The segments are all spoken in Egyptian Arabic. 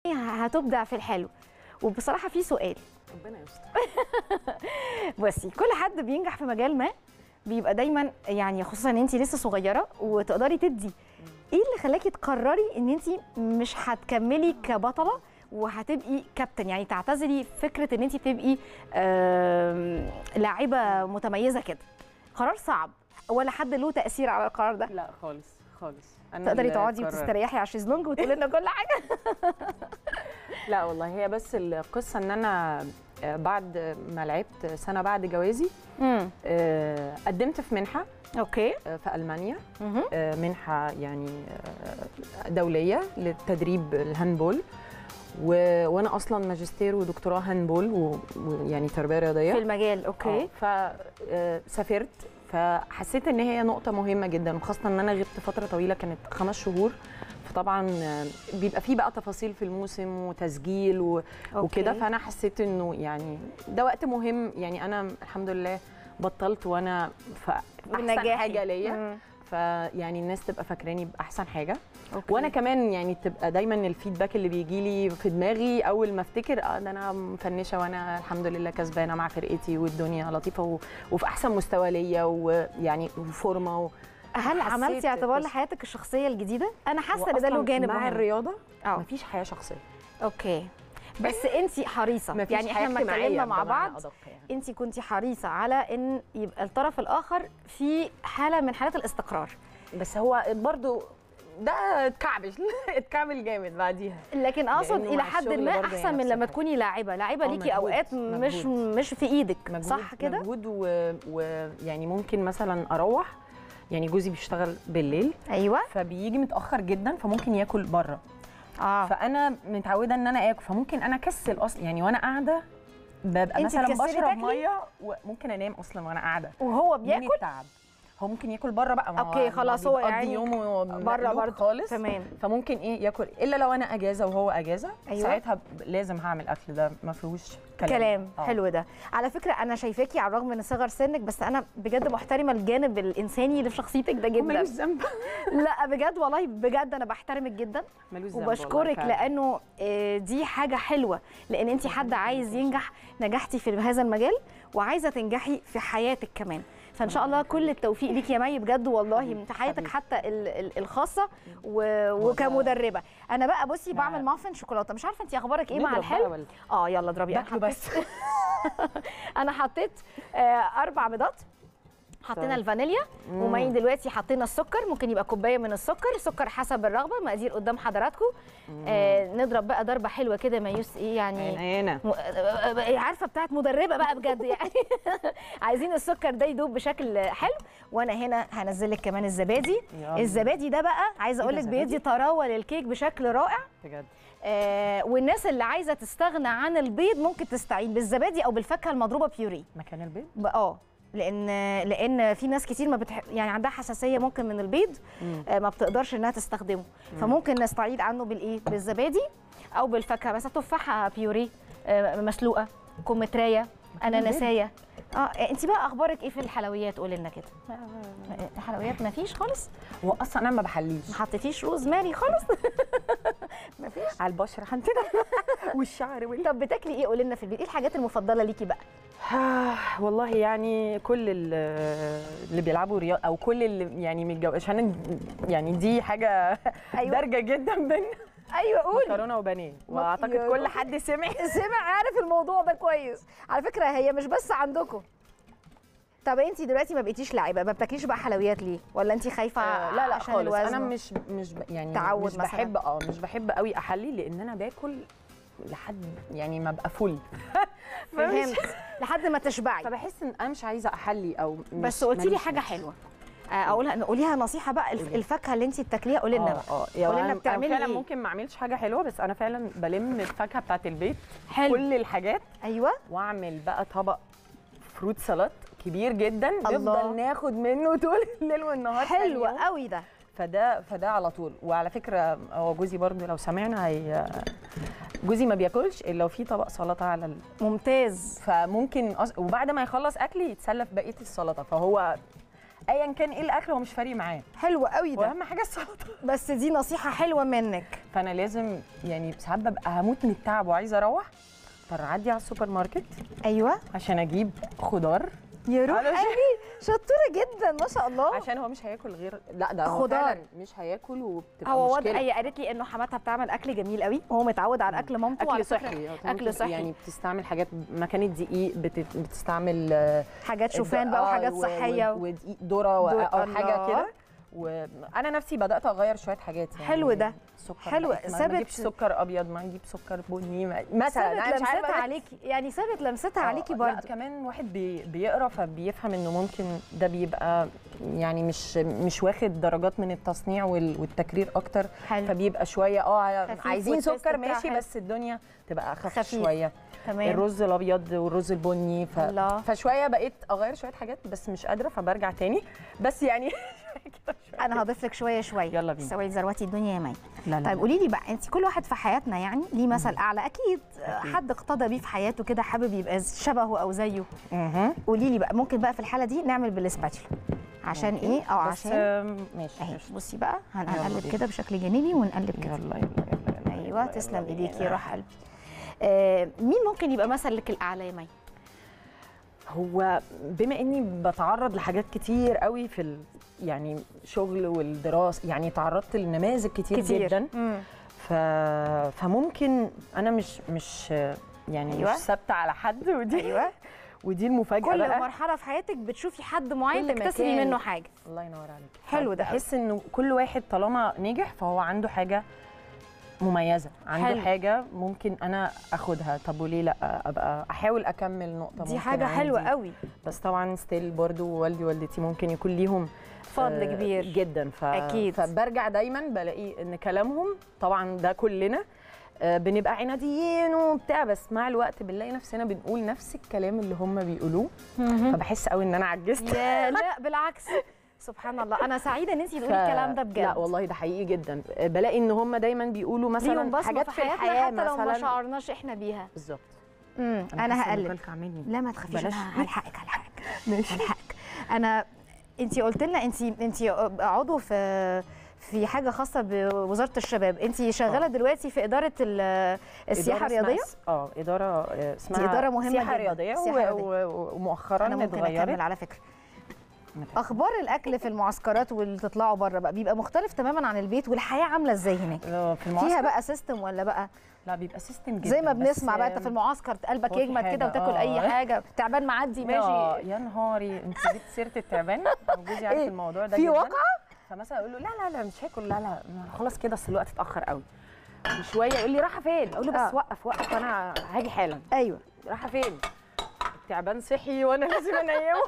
هتبدع في الحلو وبصراحه في سؤال ربنا يستر بصي كل حد بينجح في مجال ما بيبقى دايما يعني خصوصا ان انت لسه صغيره وتقدري تدي ايه اللي خلاكي تقرري ان انت مش هتكملي كبطله وهتبقي كابتن يعني تعتزلي فكره ان انت تبقي آم، لاعبه متميزه كده قرار صعب ولا حد له تاثير على القرار ده لا خالص خالص انا تقدري اللي تقعدي قررت. وتستريحي على الشيزلونج وتقولي لنا كل حاجه لا والله هي بس القصه ان انا آه، بعد ما لعبت سنه بعد جوازي امم آه، قدمت في منحه اوكي آه، في المانيا مهم. آه، منحه يعني آه، دوليه للتدريب الهاندبول و... وانا اصلا ماجستير ودكتوراه هاندبول و- ويعني تربيه رياضيه في المجال اوكي فسافرت فحسيت ان هي نقطه مهمه جدا وخاصه ان انا غبت فتره طويله كانت خمس شهور فطبعا آه، بيبقى فيه بقى تفاصيل في الموسم وتسجيل و... وكده أوكي. فانا حسيت انه يعني ده وقت مهم يعني انا الحمد لله بطلت وانا في احسن بنجاحي. حاجه ليا مم. فيعني الناس تبقى فاكراني باحسن حاجه أوكي. وانا كمان يعني تبقى دايما الفيدباك اللي بيجي لي في دماغي اول ما افتكر اه ده انا مفنشه وانا الحمد لله كسبانه مع فرقتي والدنيا لطيفه و... وفي احسن مستوى ليا ويعني وفورمه و... هل حسيت عملتي اعتبار بس- لحياتك الشخصيه الجديده انا حاسه ان ده له وأصلاً جانب مع مهم الرياضه اه مفيش حياه شخصيه اوكي بس انت حريصه مفيش يعني احنا حياة لما اجتماعية اتكلمنا مع بمعنى بعض أدق يعني. انت كنت حريصه على ان يبقى الطرف الاخر في حاله من حالات الاستقرار بس هو برضو ده اتكعبش اتكعبل جامد بعديها لكن اقصد لأنه الى مع حد الشغل ما برضه احسن يعني من نفس لما الحاجة. تكوني لاعبه لاعبه آه، ليكي مجهود، اوقات مش مجهود. مش في ايدك مجهود صح كده مجهود ويعني و... يعني ممكن مثلا اروح يعني جوزي بيشتغل بالليل ايوه فبيجي متاخر جدا فممكن ياكل بره اه فانا متعوده ان انا اكل فممكن انا اكسل اصلا يعني وانا قاعده ببقى أنتي مثلا تكسلي بشرب تاكلي؟ ميه وممكن انام اصلا وانا قاعده وهو من بياكل التعب هو ممكن ياكل بره بقى ما أوكي، خلاص، هو بيقضي يعني يومه بره مقلوب برضه خالص تمام فممكن ايه ياكل الا لو انا اجازه وهو اجازه أيوة. أيوة. ساعتها ب- لازم هعمل اكل ده ما فيهوش كلام, كلام آه. حلو ده على فكره انا شايفاكي على الرغم من صغر سنك بس انا بجد محترمه الجانب الانساني اللي في شخصيتك ده هو جدا ملوش ذنب لا بجد والله بجد انا بحترمك جدا ملوش ذنب والله وبشكرك فعلاً. لانه آه، دي حاجه حلوه لان انت حد عايز ينجح نجحتي في هذا المجال وعايزه تنجحي في حياتك كمان فان شاء الله كل التوفيق ليك يا مي بجد والله حبيبي، من حياتك حبيبي. حتى ال- ال- الخاصه و- هو ده- وكمدربه انا بقى بصي لا. بعمل مافن شوكولاته مش عارفه انت اخبارك ايه مع نضرب بقى الحلو ولا- اه يلا اضربي انا باكله حطيت بس انا حطيت آه، اربع بيضات حطينا طيب. الفانيليا مم. ومي دلوقتي حطينا السكر ممكن يبقى كوبايه من السكر سكر حسب الرغبه مقادير قدام حضراتكم آه نضرب بقى ضربه حلوه كده ميوس ايه يعني هنا م... آه، عارفه بتاعت مدربه بقى بجد يعني عايزين السكر ده يدوب بشكل حلو وانا هنا هنزل لك كمان الزبادي يلا. الزبادي ده بقى عايزه إيه اقول ده لك بيدي زبادي؟ طراوه للكيك بشكل رائع بجد آه والناس اللي عايزه تستغنى عن البيض ممكن تستعين بالزبادي او بالفاكهه المضروبه بيوري مكان البيض ب- اه لان لان في ناس كتير ما بتح... يعني عندها حساسيه ممكن من البيض مم. آه، ما بتقدرش انها تستخدمه فممكن نستعيد عنه بالايه بالزبادي او بالفاكهه مثلا تفاحه بيوري آه، مسلوقه كمثريه اناناسيه اه انت بقى اخبارك ايه في الحلويات قولي لنا كده آه، الحلويات ما فيش خالص هو اصلا انا ما بحليش ما حطيتيش روزماري خالص ما فيش على البشره عندنا والشعر وال طب بتاكلي ايه قولي لنا في البيت ايه الحاجات المفضله ليكي بقى والله يعني كل ال- اللي بيلعبوا رياضه او كل اللي يعني من الجو عشان يعني دي حاجه أيوة. دارجه جدا بين ايوه قولي مكرونه وبانيه ما- واعتقد يا كل روحي. حد سمع سمع عارف الموضوع ده كويس على فكره هي مش بس عندكم طب انت دلوقتي ما بقيتيش لاعبه ما بتاكليش بقى حلويات ليه ولا انت خايفه آه لا لا عشان خالص الوزن انا مش مش ب- يعني تعود مش مثلاً. بحب اه مش بحب قوي احلي لان انا باكل لحد يعني ما ابقى فل فهمت لحد ما تشبعي فبحس ان انا مش عايزه احلي او مش بس قلتي لي ماليش حاجه نفس. حلوه آه، اقولها قوليها نصيحه بقى الف- قولي. الفاكهه اللي انت بتاكليها قولي لنا بقى اه اه قولي لنا يعني بتعملي فعلا إيه؟ ممكن ما اعملش حاجه حلوه بس انا فعلا بلم الفاكهه بتاعت البيت حلو كل الحاجات ايوه واعمل بقى طبق فروت سلطات كبير جدا الله. نفضل ناخد منه طول الليل والنهار تاني حلوه يوم. قوي ده فده فده على طول وعلى فكره هو جوزي برضو لو سمعنا هي جوزي ما بياكلش الا لو في طبق سلطه على ال... ممتاز فممكن أص... وبعد ما يخلص اكل يتسلى في بقيه السلطه فهو ايا كان ايه الاكل هو مش فارق معاه حلو قوي ده واهم حاجه السلطه بس دي نصيحه حلوه منك فانا لازم يعني ساعات ببقى هموت من التعب وعايزه اروح اضطر اعدي على السوبر ماركت ايوه عشان اجيب خضار يا روح علشان- قلبي شطوره جدا ما شاء الله عشان هو مش هياكل غير لا ده هو خضار. فعلا مش هياكل وبتبقى هو واضح مشكله هي قالت لي انه حماتها بتعمل اكل جميل قوي وهو متعود على اكل مامته اكل وعلى فكرة صحي اكل صحي يعني بتستعمل حاجات مكان الدقيق بت- بتستعمل آه، حاجات شوفان بقى آه، وحاجات و- صحيه و- ودقيق ذره و- دو- او الله. حاجه كده وانا نفسي بدات اغير شويه حاجات يعني حلو ده. سكر حلو. بقيت ما ثابت- نجيبش سكر ابيض ما نجيب سكر بني ما- مثلا ثابت أنا مش عارفة لمستها ده- عليكي يعني ثابت لمستها آه، عليكي لا برضه كمان واحد بي بيقرا فبيفهم انه ممكن ده بيبقى يعني مش مش واخد درجات من التصنيع وال- والتكرير اكتر حلو فبيبقى شويه اه خفيف عايزين والتيست سكر بتاعها ماشي حلو. بس الدنيا تبقى اخف خفيف. شويه تمام الرز الابيض والرز البني ف... الله. فشويه بقيت اغير شويه حاجات بس مش قادره فبرجع تاني بس يعني كده شوية. انا هضيف لك شويه شويه يلا بينا. سوي زرواتي الدنيا يا مي لا لا طيب قولي لي بقى انت كل واحد في حياتنا يعني ليه مثل اعلى اكيد حد اقتدى بيه في حياته كده حابب يبقى شبهه او زيه مهم. قولي لي بقى ممكن بقى في الحاله دي نعمل بالسباتشلا عشان ممكن. ايه او بس عشان آم، ماشي اهي قشطة. بصي بقى هن- يلا هنقلب بينا. كده بشكل جانبي ونقلب كده يلا يلا يلا يلا ايوه يلا تسلم يلا ايديكي بينا. روح قلبي آه مين ممكن يبقى مثلك الاعلى يا مي هو بما اني بتعرض لحاجات كتير قوي في ال... يعني شغل والدراسه يعني تعرضت لنماذج كتير, كتير. جدا مم. ف... فممكن انا مش مش يعني أيوة. مش ثابته على حد ودي ايوه ودي المفاجاه كل بقى مرحله في حياتك بتشوفي حد معين كل تكتسبي مكان. منه حاجه الله ينور عليك حلو ده بحس انه كل واحد طالما نجح فهو عنده حاجه مميزه عنده حلو. حلو. حاجه ممكن انا اخدها طب وليه لا ابقى احاول اكمل نقطه دي ممكن حاجه حلوه عندي. قوي بس طبعا ستيل برضو والدي ووالدتي ممكن يكون ليهم فضل آه، كبير جدا ف... أكيد. فبرجع دايما بلاقي ان كلامهم طبعا ده كلنا آه، بنبقى عناديين وبتاع بس مع الوقت بنلاقي نفسنا بنقول نفس الكلام اللي هم بيقولوه فبحس قوي ان انا عجزت يا لا بالعكس سبحان الله انا سعيده ان انت تقولي ف- الكلام ده بجد لا والله ده حقيقي جدا بلاقي ان هم دايما بيقولوا ليهم مثلا بصمه حاجات في في حياتنا الحياه حتى لو ما مثلا شعرناش احنا بيها بالظبط امم انا حاسة إن هقلب بالك مني لا ما تخافيش بلاش. انا هلحقك هلحقك ماشي هلحقك انا انت قلت لنا انت انت عضو في في حاجه خاصه بوزاره الشباب انت شغاله آه. دلوقتي في اداره ال- السياحه إدارة الرياضيه اسمها- اه اداره آه، اسمها إدارة مهمة سياحه جداً. رياضيه سياحة رياضية. و- و- ومؤخرا انا ممكن اكمل اتغيرت على فكره اخبار الاكل في المعسكرات واللي تطلعوا بره بقى بيبقى مختلف تماما عن البيت والحياه عامله ازاي هناك آه، في المعسكر فيها بقى سيستم ولا بقى لا بيبقى سيستم جدا زي ما بس، بنسمع بقى انت آم، في المعسكر قلبك هو في يجمد كده حاجة، وتاكل اي آه. حاجه تعبان معدي آه، ماشي يا نهاري انت جبت سيره التعبان جوزي عارف إيه؟ الموضوع ده في جداً. واقعة؟ فمثلا اقول له لا لا لا مش هاكل لا لا خلاص كده اصل الوقت اتاخر قوي وشويه يقول لي رايحه فين اقول له بس آه. وقف وقف وانا هاجي حالا ايوه رايحه فين التعبان صحي وانا لازم انيمه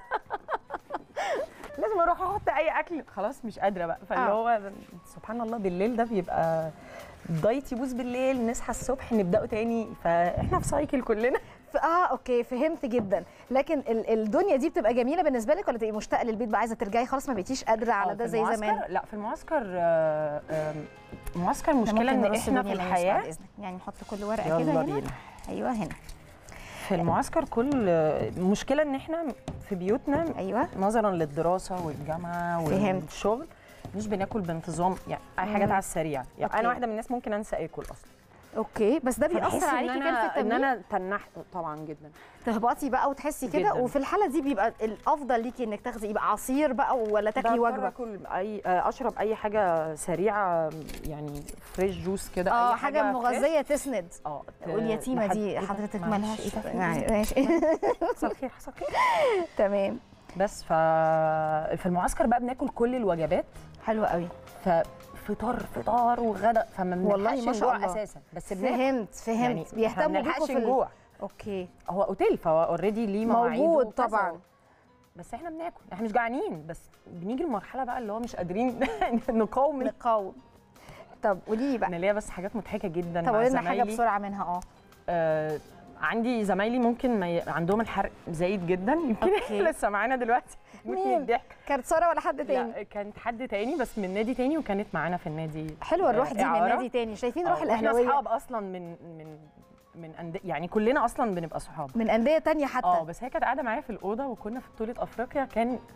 لازم اروح احط اي اكل خلاص مش قادره بقى فاللي آه. هو سبحان الله بالليل ده بيبقى الدايت يبوظ بالليل نصحى الصبح نبداه تاني فاحنا في سايكل كلنا ف- اه اوكي فهمت جدا لكن ال- الدنيا دي بتبقى جميله بالنسبه لك ولا تبقي مشتاقه للبيت بقى عايزه ترجعي خلاص ما بقيتيش قادره على آه، ده في زي المعسكر- زمان لا في المعسكر آه، آم، المعسكر إحنا المشكله ممكن ان نرص احنا في الدنيا للناس بعد الحياه إذنك. يعني نحط كل ورقه كده يلا هنا بينا ايوه هنا في المعسكر كل المشكله ان احنا في بيوتنا ايوه نظرا للدراسه والجامعه فهمت. والشغل مش بناكل بانتظام يعني اي حاجات مم. على السريع يعني أوكي. انا واحده من الناس ممكن انسى اكل اصلا اوكي بس ده فبحس بيأثر إن عليكي أنا- كده في ان التمرين انا تنحت طبعا جدا تهبطي بقى وتحسي كده جداً. وفي الحاله دي بيبقى الافضل ليكي انك تاخدي يبقى عصير بقى ولا تاكلي بضطر وجبه اكل اي آه، اشرب اي حاجه سريعه يعني فريش جوس كده اه أي حاجه فريش. مغذيه تسند اه ت- واليتيمه لحد- دي إيه ده؟ حضرتك معلش، مالهاش إيه ده؟ يعني ماشي حصل خير حصل خير تمام بس ف في المعسكر بقى بناكل كل الوجبات حلو قوي ففطار فطار وغدا فما والله بنلحقش ما شاء نجوع الله. اساسا بس بناكل فهمت فهمت يعني إحنا بيهتموا ما بيكوا بنلحقش في ال- نجوع اوكي هو اوتيل فهو اوريدي ليه مواعيد موجود وكذا. طبعا بس احنا بناكل احنا مش جعانين بس بنيجي لمرحله بقى اللي هو مش قادرين نقاوم نقاوم طب قولي لي بقى انا ليا بس حاجات مضحكه جدا طب مع قولي لنا حاجه زمايلي. بسرعه منها اه آه عندي زمايلي ممكن ما ي... عندهم الحرق زايد جدا يمكن أوكي. لسه معانا دلوقتي مين؟ ممكن الضحك كانت ساره ولا حد تاني لا كانت حد تاني بس من نادي تاني وكانت معانا في النادي حلوه الروح دي من إعارة. نادي تاني شايفين روح آه، واحنا الاهلاويه اصحاب اصلا من من من أند... يعني كلنا اصلا بنبقى صحاب من انديه تانية حتى اه بس هي كانت قاعده معايا في الاوضه وكنا في بطوله افريقيا كان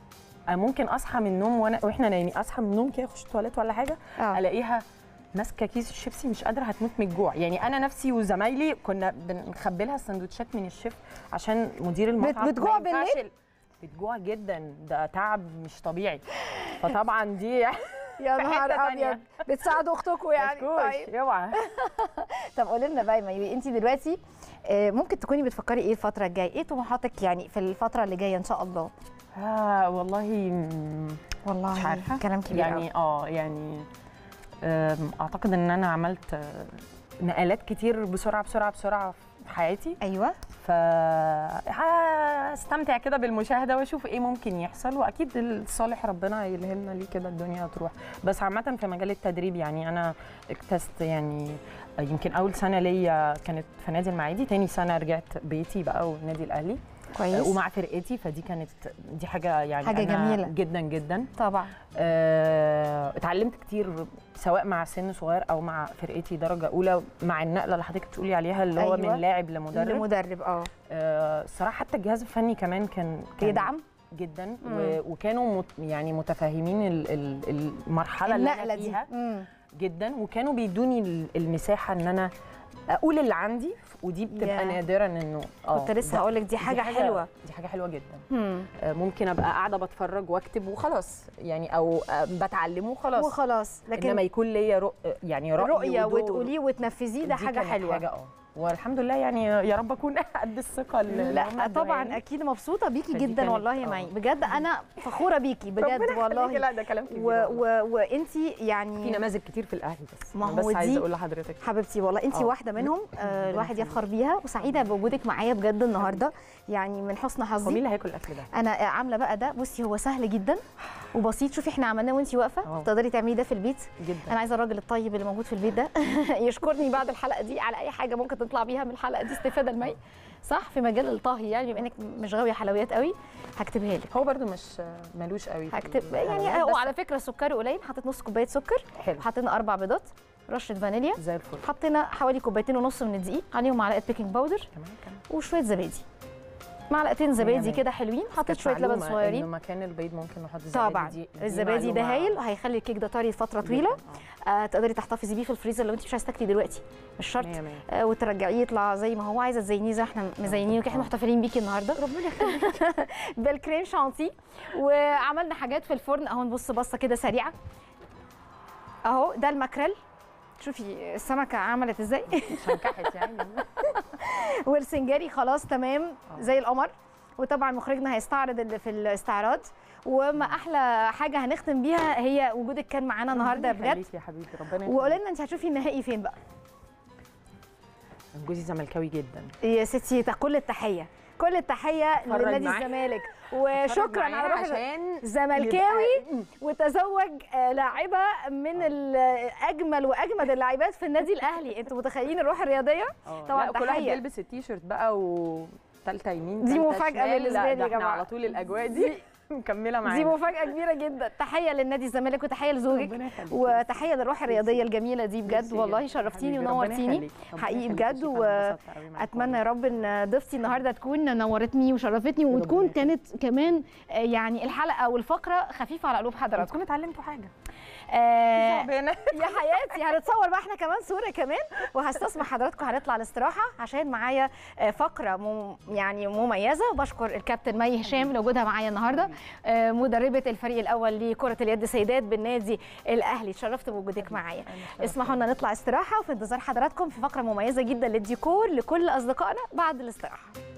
آه، ممكن اصحى من النوم وانا واحنا نايمين اصحى من النوم كده اخش التواليت ولا حاجه اه الاقيها ماسكه كيس الشيبسي مش قادره هتموت من الجوع يعني انا نفسي وزمايلي كنا بنخبي لها السندوتشات من الشيف عشان مدير المطعم ما بتجوع ينفعش ال- بتجوع جدا ده تعب مش طبيعي فطبعا دي يا في نهار حتة تانية. ابيض بتساعدوا اختكم يعني طيب مشكوش اوعى طب قولي لنا بقى يا ميوي انت دلوقتي آه، ممكن تكوني بتفكري ايه الفتره الجايه ايه طموحاتك يعني في الفتره اللي جايه ان شاء الله آه والله مم، والله مش عارفه كلام كبير يعني يعني اه يعني آم، اعتقد ان انا عملت آه، نقلات كتير بسرعه بسرعه بسرعه في حياتي ايوه ف هستمتع كده بالمشاهده واشوف ايه ممكن يحصل واكيد الصالح ربنا يلهمنا ليه كده الدنيا تروح بس عامه في مجال التدريب يعني انا اكتست يعني يمكن اول سنه ليا كانت في نادي المعادي تاني سنه رجعت بيتي بقى والنادي الاهلي كويس ومع فرقتي فدي كانت دي حاجه يعني حاجة أنا جميلة. جدا جدا طبعا آه، اتعلمت كتير سواء مع سن صغير او مع فرقتي درجه اولى مع النقله اللي حضرتك بتقولي عليها اللي هو أيوة. من لاعب لمدرب مدرب اه آه، الصراحه حتى الجهاز الفني كمان كان كان بيدعم جدا مم. و- وكانوا مت يعني متفاهمين ال- ال- المرحله اللي النقله انا دي فيها مم. جدا وكانوا بيدوني ال- المساحه ان انا اقول اللي عندي ودي بتبقى يا. نادرا انه اه كنت لسه ده- هقول لك دي حاجه حلوه دي حاجه حلوه جدا مم. آه، ممكن ابقى قاعده بتفرج واكتب وخلاص يعني او آه، بتعلمه وخلاص وخلاص انما لكن يكون ليا رؤ... يعني رأي رؤيه ودور. وتقوليه وتنفذيه ده دي حاجه كانت حلوه حاجه اه والحمد لله يعني يا رب اكون قد الثقه اللي هم لا ادوها طبعا لي. اكيد مبسوطه بيكي فدي جدا كانت- والله يا آه. معي بجد انا فخوره بيكي بجد ربنا يخليكي، والله لا ده كلام كبير و... والله. و... وانتي في يعني نماذج كتير في الاهلي بس ما أنا هو بس عايزه دي اقول لحضرتك حبيبتي والله انت آه. واحده منهم آه الواحد يفخر بيها وسعيده بوجودك معايا بجد النهارده يعني من حسن هو مين حظي اللي هياكل الاكل ده؟ انا عامله بقى ده بصي هو سهل جدا وبسيط شوفي احنا عملناه وانت واقفه آه. تقدري تعملي ده في البيت جدا انا عايزه الراجل الطيب اللي موجود في البيت ده يشكرني بعد الحلقه دي على اي حاجه ممكن تطلع بيها من الحلقه دي استفاده المي صح في مجال الطهي يعني بما انك مش غاويه حلويات قوي هكتبها لك هو برده مش ملوش قوي في هكتب يعني الحلويات، بس وعلى فكره سكري قليل حطيت نص كوبايه سكر حلو حطينا اربع بيضات رشه فانيليا زي الفل حطينا حوالي كوبايتين ونص من الدقيق عليهم معلقه بيكنج باودر كمان كمان وشويه زبادي معلقتين زبادي مية. كده حلوين حطيت كانت شويه لبن معلومة صغيرين انه مكان البيض ممكن نحط الزبادي طبعا دي دي الزبادي ده معلومة هايل وهيخلي الكيك ده طري فتره جداً. طويله آه. آه تقدري تحتفظي بيه في الفريزر لو انت مش عايزه تاكلي دلوقتي مش شرط مية مية. آه وترجعيه يطلع زي ما هو عايزه تزينيه زي ما احنا مزينينه احنا آه. محتفلين بيكي النهارده ربنا يخليك بالكريم شانتي وعملنا حاجات في الفرن اهو نبص بصه كده سريعه اهو ده الماكريل شوفي السمكه عملت ازاي شنكحت يعني والسنجاري خلاص تمام زي القمر وطبعا مخرجنا هيستعرض اللي في الاستعراض وما احلى حاجه هنختم بيها هي وجودك كان معانا النهارده ربنا بجد يخليك يا حبيبي ربنا وقولي يخليك. لنا انت هتشوفي النهائي فين بقى جوزي زملكاوي جدا يا ستي تا- كل التحيه كل التحيه اتفرج لنادي معايا. الزمالك اتفرج وشكرا معايا على روح عشان زملكاوي يبقى- وتزوج آه، لاعبه من ال- اجمل واجمد اللاعبات في النادي الاهلي انتوا متخيلين الروح الرياضيه آه، طبعاً لا كل واحد تحية. بيلبس التيشيرت بقى وتالتة يمين دي تالتة مفاجأة شمال. بالنسبة لا، لي ده يا احنا جماعة. على طول الاجواء دي مكمله دي معانا مفاجاه كبيره جدا تحيه للنادي الزمالك وتحيه لزوجك ربنا يخليك. وتحيه للروح الرياضيه الجميله دي بجد ميرسي والله جداً. شرفتيني حبيبي، ربنا ونورتيني يخليك. ربنا حقيقي يخليك. بجد شكراً، انبسطت قوي معاكم واتمنى يا رب ان ضيفتي النهارده تكون نورتني وشرفتني وتكون يخليك. كانت كمان آه، يعني الحلقه والفقره خفيفه على قلوب حضراتكم تكونوا اتعلمتوا حاجه آه، تعبانه يا حياتي هنتصور بقى احنا كمان صوره كمان وهستسمح حضراتكم هنطلع الاستراحه عشان معايا آه، فقره مم يعني مميزه وبشكر الكابتن مي هشام لوجودها معايا النهارده آه، مدربه الفريق الاول لكره اليد سيدات بالنادي الاهلي اتشرفت بوجودك معايا اسمحوا لنا نطلع استراحه وفي انتظار حضراتكم في فقره مميزه جدا للديكور لكل اصدقائنا بعد الاستراحه